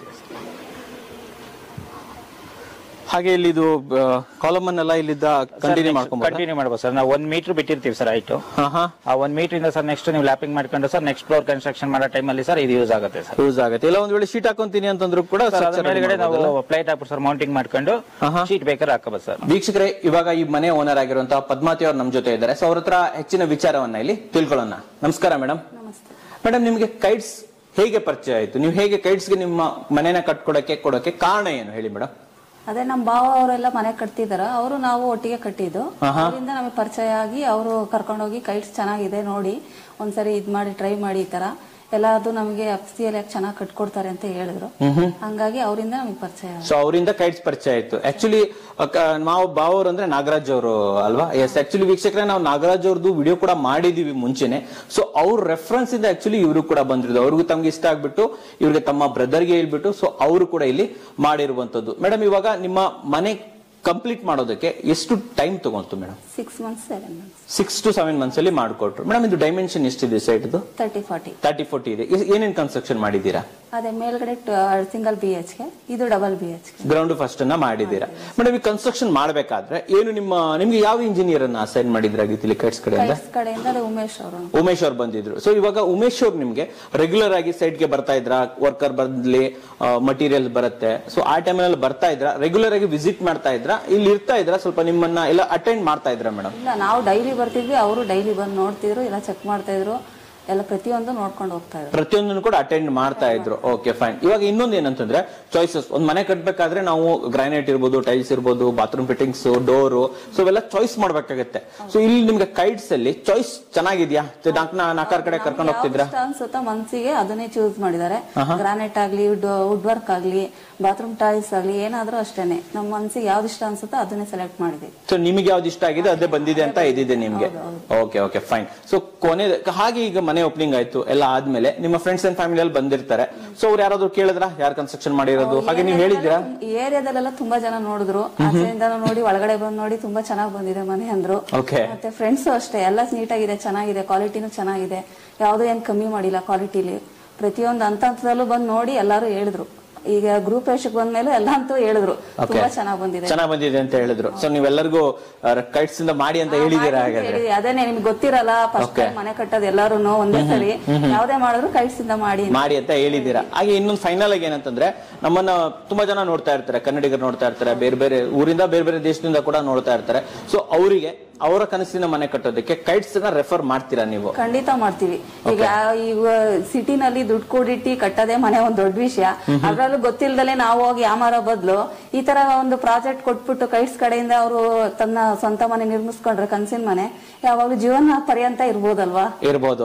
ಹಾಗೆ ಇಲ್ಲಿ ಇದು ಕಾಲಮ್ ಅನ್ನೆಲ್ಲ ಇಲ್ಲಿದ್ದ ಕಂಟಿನ್ಯೂ ಮಾಡ್ಕೊಂಬೋದು ಕಂಟಿನ್ಯೂ ಮಾಡ್ಬೋದು ಸರ್ ನಾವು ಒಂದ್ ಮೀಟರ್ ಬಿಟ್ಟಿರ್ತೀವಿ ಸರ್ ಆಯ್ತು ಹಾ ಹಾ ಆ ಒಂದ್ ಮೀಟರ್ ಇಂದ ಸರ್ ನೆಕ್ಸ್ಟ್ ನೀವು ಲ್ಯಾಪಿಂಗ್ ಮಾಡ್ಕೊಂಡು ಸರ್ ನೆಕ್ಸ್ಟ್ ಫ್ಲೋರ್ ಕನ್ಸ್ಟ್ರಕ್ಷನ್ ಮಾಡೋ ಟೈಮಲ್ಲಿ ಸರ್ ಇದು ಯೂಸ್ ಆಗುತ್ತೆ ಸರ್ ಯೂಸ್ ಆಗುತ್ತೆ ಇಲ್ಲ ಒಂದ್ ವೇಳೆ ಶೀಟ್ ಹಾಕೊಂತೀನಿ ಅಂತಂದ್ರು ಕೂಡ ಸರ್ ಅದ್ರ structure ಮೇಲ್ಗಡೆ ನಾವು ಮಾಡ್ಬೋದಲ್ಲ? ಪ್ಲೇಟ್ ಹಾಕ್ಬಿಟ್ಟು ಸರ್ ಮೌಂಟಿಂಗ್ ಮಾಡ್ಕೊಂಡು ಆಹಾ. ಶೀಟ್ ಬೇಕಾದ್ರೆ ಹಾಕಬಹುದು ಸರ್ ವೀಕ್ಷಕರೇ ಇವಾಗ ಈ ಮನೆ ಓನರ್ ಆಗಿರುವಂತಹ ಪದ್ಮಾವತಿ ಅವ್ರು ನಮ್ ಜೊತೆ ಇದ್ದಾರೆ ಸೊ ಅವ್ರ ಹತ್ರ ಹೆಚ್ಚಿನ ವಿಚಾರವನ್ನ ಇಲ್ಲಿ ತಿಳ್ಕೊಳ್ಳೋಣ ನಮಸ್ಕಾರ ಮೇಡಮ್ ಮೇಡಮ್ ನಿಮ್ಗೆ ಕೈಟ್ಸ್ ಹೇಗೆ ಪರಿಚಯ ಆಯ್ತು ನೀವು ಹೇಗೆ ಕೈಟ್ಸ್ಗೆ ನಿಮ್ಮ ಮನೆನ ಕಟ್ಕೊಡಕ್ಕೆ ಕೊಡಕ್ಕೆ ಕಾರಣ ಏನು ಹೇಳಿ ಮೇಡಮ್ ಅದೇ ನಮ್ಮ ಭಾವ ಅವರೆಲ್ಲ ಮನೆ ಕಟ್ತಿದಾರ ಅವರು ನಾವು ಒಟ್ಟಿಗೆ ಕಟ್ಟಿದ್ದು ಅವರಿಂದ ನಮಗೆ ಪರಿಚಯ ಆಗಿ ಅವರು ಕರ್ಕೊಂಡೋಗಿ ಕೈಟ್ಸ್ ಚೆನ್ನಾಗಿದೆ ನೋಡಿ ಒಂದ್ಸರಿ ಇದ್ ಮಾಡಿ ಟ್ರೈ ಮಾಡಿ ಈ ತರ ಎಲ್ಲಾದ್ರು ನಮಗೆ ಅಫ್ಸಿಯಲ್ಲಿ ಯಾಕೆ ಚೆನ್ನಾಗಿ ಕಟ್ಕೊಡ್ತಾರೆ ಅಂತ ಹೇಳಿದ್ರು ಹಂಗಾಗಿ ಅವರಿಂದ ನಮಗೆ ಪರಿಚಯ ಆಯ್ತು. ಸೊ ಅವರಿಂದ ಕೈಟ್ಸ್ ಪರಿಚಯ ಆಯ್ತು ಆಕ್ಚುಲಿ ನಾವು ಬಾವರ್ ಅಂದ್ರೆ ನಾಗರಾಜ್ ಅವರು ಅಲ್ವಾ ಎಸ್ ಆಕ್ಚುಲಿ ವೀಕ್ಷಕರೇ ನಾವು ನಾಗರಾಜ್ ಅವ್ರದ್ದು ವಿಡಿಯೋ ಕೂಡ ಮಾಡಿದೀವಿ ಮುಂಚೆನೆ ಸೊ ಅವ್ರ ರೆಫರೆನ್ಸ್ ಇಂದ ಆಕ್ಚುಲಿ ಇವರು ಕೂಡ ಬಂದಿರೋದು ಅವ್ರಿಗೂ ತಮ್ಗೆ ಇಷ್ಟ ಆಗ್ಬಿಟ್ಟು ಇವ್ರಿಗೆ ತಮ್ಮ ಬ್ರದರ್ಗೆ ಹೇಳ್ಬಿಟ್ಟು ಸೊ ಅವರು ಕೂಡ ಇಲ್ಲಿ ಮಾಡಿರುವಂತದ್ದು ಮೇಡಮ್ ಇವಾಗ ನಿಮ್ಮ ಮನೆ ಕಂಪ್ಲೀಟ್ ಮಾಡೋದಕ್ಕೆ ಎಷ್ಟು ಟೈಮ್ ತಗೊಂತು madam six months seven months six to seven months ಅಲ್ಲಿ ಮಾಡಿಕೊಟ್ರು ಮೇಡಮ್ ಇದು ಡೈಮೆನ್ಷನ್ ಎಷ್ಟಿದೆ ಸೈಟ್ದು ತರ್ಟಿ ಫಾರ್ಟಿ ತರ್ಟಿ ಫೋರ್ಟಿ ಇದೆ ಇಸ್- ಏನೇನ್ ಕನ್ಸ್ಟ್ರಕ್ಷನ್ ಮಾಡಿದ್ದೀರಾ ಅದೇ ಮೇಲ್ಗಡೆ ಸಿಂಗಲ್ ಬಿ ಎಚ್ ಕೆ ಇದು double B H K ground first ಅನ್ನ ಮಾಡಿದ್ದೀರಾ ಮೇಡಮ್ ಈ ಕನ್ಸ್ಟ್ರಕ್ಷನ್ ಮಾಡ್ಬೇಕಾದ್ರೆ ಏನು ನಿಮ್ಮ ನಿಮ್ಗೆ ಯಾವ ಇಂಜಿನಿಯರ್ ಅನ್ನ ಅಸೈನ್ ಮಾಡಿದ್ರಾಗಿತ್ತು ಇಲ್ಲಿ ಕೈಟ್ಸ್ ಕಡೆಯಿಂದ ಕೈಟ್ಸ್ ಕಡೆಯಿಂದ ಅದೇ ಉಮೇಶ್ ಅವರು ಉಮೇಶ್ ಅವ್ರು ಬಂದಿದ್ರು ಸೊ ಇವಾಗ ಉಮೇಶ್ ಅವ್ರು ನಿಮ್ಗೆ ರೆಗ್ಯುಲರ್ ಆಗಿ ಸೈಟ್ ಗೆ ಬರ್ತಾ ಇದ್ರ ವರ್ಕರ್ ಬಂದ್ಲಿ ಮಟೀರಿಯಲ್ ಬರುತ್ತೆ ಸೊ ಆ ಟೈಮಲ್ಲಿ ಬರ್ತಾ ಇದ್ರ ರೆಗ್ಯುಲರ್ ಆಗಿ ವಿಸಿಟ್ ಮಾಡ್ತಾ ಇದ್ರ ಇಲ್ಲಿ ಇರ್ತಾ ಇದ್ರ ಸ್ವಲ್ಪ ನಿಮ್ಮನ್ನ ಎಲ್ಲ ಅಟೆಂಡ್ ಮಾಡ್ತಾ ಇದ್ರ ಮೇಡಮ್ ಇಲ್ಲ ನಾವು ಡೈಲಿ ಬರ್ತಿದ್ವಿ ಅವರು ಡೈಲಿ ಬಂದು ನೋಡ್ತಿದ್ರು ಎಲ್ಲ ಚೆಕ್ ಮಾಡ್ತಾ ಇದ್ರು ಎಲ್ಲ ಪ್ರತಿಯೊಂದು ನೋಡ್ಕೊಂಡು ಹೋಗ್ತಾ ಇದ್ರು ಪ್ರತಿಯೊಂದನ್ನು ಕೂಡ ಅಟೆಂಡ್ ಮಾಡ್ತಾ ಇದ್ರು ಓಕೆ ಫೈನ್ ಇವಾಗ ಇನ್ನೊಂದು ಏನಂತಂದ್ರೆ ಚಾಯ್ಸಸ್ ಒಂದ್ ಮನೆ ಕಟ್ಬೇಕಾದ್ರೆ ನಾವು ಗ್ರಾನೈಟ್ ಇರ್ಬೋದು ಟೈಲ್ಸ್ ಇರ್ಬೋದು ಬಾತ್ರೂಮ್ ಫಿಟ್ಟಿಂಗ್ಸ್ ಡೋರು ಸೊ ಇವೆಲ್ಲ ಚಾಯ್ಸ್ ಮಾಡ್ಬೇಕಾಗತ್ತೆ ಸೊ ಇಲ್ಲಿ ನಿಮ್ಗೆ ಕೈಟ್ಸ್ ಅಲ್ಲಿ ಚಾಯ್ಸ್ ಚೆನ್ನಾಗಿದ್ಯಾ ನಾಲ್ಕು ನಾಲ್ಕಾರು ಕಡೆ ಕರ್ಕೊಂಡು ಹೋಗ್ತಿದ್ರ ಇಷ್ಟ ಅನ್ಸುತ್ತಾ ಮನ್ಸಿಗೆ ಅದನ್ನೇ ಚೂಸ್ ಮಾಡಿದ್ದಾರೆ ಗ್ರಾನೈಟ್ ಆಗ್ಲಿ ವುಡ್ ವರ್ಕ್ ಆಗ್ಲಿ ಬಾತ್ರೂಮ್ ಟೈಲ್ಸ್ ಆಗ್ಲಿ ಏನಾದ್ರೂ ಅಷ್ಟೇನೆ ನಮ್ಮ ಮನ್ಸಿಗೆ ಯಾವ್ದು ಇಷ್ಟ ಅನ್ಸುತ್ತೋ ಅದನ್ನೇ ಸೆಲೆಕ್ಟ್ ಮಾಡಿದ್ವಿ ಸೊ ನಿಮಗೆ ಯಾವ್ದು ಇಷ್ಟ ಆಗಿದೆ ಅದೇ ಬಂದಿದೆ ಅಂತ ಇದಿದೆ ನಿಮ್ಗೆ ಓಕೆ ಓಕೆ ಫೈನ್ ಸೊ ಕೊನೆ ಹಾಗೆ ಈಗ ಮನೆ ಓಪನಿಂಗ್ ಆಯ್ತು ಎಲ್ಲ ಆದ್ಮೇಲೆ ನಿಮ್ಮ ಫ್ರೆಂಡ್ಸ್ ಅಂಡ್ ಫ್ಯಾಮಿಲಿ ಅಲ್ಲಿ ಬಂದಿರ್ತಾರೆ ಸೊ ಅವ್ರು ಯಾರಾದ್ರೂ ಕೇಳಿದ್ರ ಯಾರು ಕನ್ಸ್ಟ್ರಕ್ಷನ್ ಮಾಡಿರೋದು ಹಾಗೆ ನೀವು ಹೇಳಿದ್ದೀರಾ ಈ ಏರಿಯಾದಲ್ಲೆಲ್ಲ ತುಂಬಾ ಜನ ನೋಡಿದ್ರು ಆಚೆಯಿಂದ ನೋಡಿ ಒಳಗಡೆ ಬಂದ್ ನೋಡಿ ತುಂಬಾ ಚೆನ್ನಾಗಿ ಬಂದಿದೆ ಮನೆ ಅಂದ್ರು ಓಕೆ ಮತ್ತೆ ಫ್ರೆಂಡ್ಸ್ ಅಷ್ಟೇ ಎಲ್ಲ ನೀಟಾಗಿದೆ ಚೆನ್ನಾಗಿದೆ ಕ್ವಾಲಿಟಿನೂ ಚೆನ್ನಾಗಿದೆ ಯಾವ್ದು ಏನ್ ಕಮ್ಮಿ ಮಾಡಿಲ್ಲ ಕ್ವಾಲಿಟಿಲಿ ಪ್ರತಿಯೊಂದು ಹಂತ ಹಂತದಲ್ಲೂ ಬಂದು ನೋಡಿ ಎಲ್ಲಾರು ಹೇಳಿದ್ರು ಈಗ ಗ್ರೂಪ್ ವೇಷಕ್ ಬಂದ್ಮೇಲೆ ಎಲ್ಲ ಅಂತೂ ಹೇಳಿದ್ರು ಓಕೆ ತುಂಬಾ ಚೆನ್ನಾಗಿ ಬಂದಿದೆ ಚೆನ್ನಾಗ್ ಬಂದಿದೆ ಅಂತ ಹೇಳಿದ್ರು ಸೊ ನೀವೆಲ್ಲರಿಗೂ ಕೈಟ್ಸ್ ಇಂದ ಮಾಡಿ ಅಂತ ಹೇಳಿದೀರಾ ಹಾಗಾದ್ರೆ ಹೇಳಿದೆ. ಅದೇನೆ ನಿಮ್ಗೆ ಗೊತ್ತಿರಲ್ಲ ಫಸ್ಟ್ ಮನೆ ಕಟ್ಟೋದು ಎಲ್ಲಾರು ಒಂದೇ ಸರಿ ಯಾವ್ದೇ ಮಾಡಿದ್ರು ಕೈಟ್ಸ್ ಇಂದ ಮಾಡಿ ಮಾಡಿ ಅಂತ ಹೇಳಿದ್ದೀರಾ ಹಾಗೆ ಇನ್ನೊಂದು ಫೈನಲ್ ಆಗಿ ಏನಂತಂದ್ರೆ ನಮ್ಮನ್ನ ತುಂಬಾ ಜನ ನೋಡ್ತಾ ಇರ್ತಾರೆ ಕನ್ನಡಿಗರು ನೋಡ್ತಾ ಇರ್ತಾರೆ ಬೇರೆ ಬೇರೆ ಊರಿಂದ ಬೇರೆ ಬೇರೆ ದೇಶದಿಂದ ಕೂಡ ನೋಡ್ತಾ ಇರ್ತಾರೆ ಸೊ ಅವರಿಗೆ ಅವರ ಕನಸಿನ ಮನೆ ಕಟ್ಟೋದಕ್ಕೆ ಕೈಟ್ಸ್ ನ ರೆಫರ್ ಮಾಡ್ತೀರಾ ನೀವು ಖಂಡಿತ ಮಾಡ್ತೀವಿ ಈಗ ಈಗ ಸಿಟಿನಲ್ಲಿ ದುಡ್ಡು ಕೂಡಿಟ್ಟಿ ಕಟ್ಟೋದೇ ಮನೆ ಒಂದ್ ದೊಡ್ಡ ವಿಷಯ ಅದ್ರಲ್ಲೂ ಗೊತ್ತಿಲ್ದಲೆ ನಾವು ಹೋಗಿ ಯಾಮಾರೋ ಬದ್ಲು ಈ ತರ ಒಂದು ಪ್ರಾಜೆಕ್ಟ್ ಕೊಟ್ಬಿಟ್ಟು ಕೈಟ್ಸ್ ಕಡೆಯಿಂದ ಅವರು ತನ್ನ ಸ್ವಂತ ಮನೆ ನಿರ್ಮಿಸ್ಕೊಂಡ್ರೆ ಕನ್ಸಿನ ಮನೆ ಯಾವಾಗ್ಲೂ ಜೀವನ ಪರ್ಯಂತ ಇರ್ಬೋದಲ್ವಾ ಇರ್ಬೋದು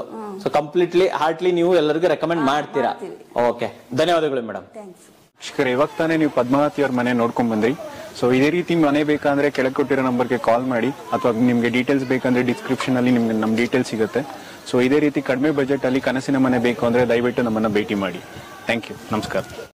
ಸೊ ಕಂಪ್ಲೀಟ್ಲಿ ಹಾರ್ಟ್ಲಿ ನೀವು ಎಲ್ಲರಿಗೂ ರೆಕಮೆಂಡ್ ಮಾಡ್ತೀರಾ ಓಕೆ ಧನ್ಯವಾದಗಳು ಮೇಡಮ್ ಥ್ಯಾಂಕ್ಸ್ ಶಿಕ್ಷಕರು ಇವಾಗ ತಾನೇ ನೀವು ಪದ್ಮಾವತಿ ಅವ್ರ ಮನೆ ನೋಡ್ಕೊಂಡ್ ಬಂದ್ರಿ ಸೊ ಇದೇ ರೀತಿ ಮನೆ ಬೇಕಂದ್ರೆ ಕೆಳಗೆ ಕೊಟ್ಟಿರೋ ನಂಬರ್ಗೆ ಕಾಲ್ ಮಾಡಿ ಅಥವಾ ನಿಮ್ಗೆ ಡೀಟೇಲ್ಸ್ ಬೇಕಂದ್ರೆ ಡಿಸ್ಕ್ರಿಪ್ಷನ್ ಅಲ್ಲಿ ನಿಮ್ಗೆ ನಮ್ಮ ಡೀಟೇಲ್ಸ್ ಸಿಗುತ್ತೆ ಸೊ ಇದೇ ರೀತಿ ಕಡಿಮೆ ಬಜೆಟ್ ಅಲ್ಲಿ ಕನಸಿನ ಮನೆ ಬೇಕು ಅಂದ್ರೆ ದಯವಿಟ್ಟು ನಮ್ಮನ್ನ ಭೇಟಿ ಮಾಡಿ ಥ್ಯಾಂಕ್ ಯು ನಮಸ್ಕಾರ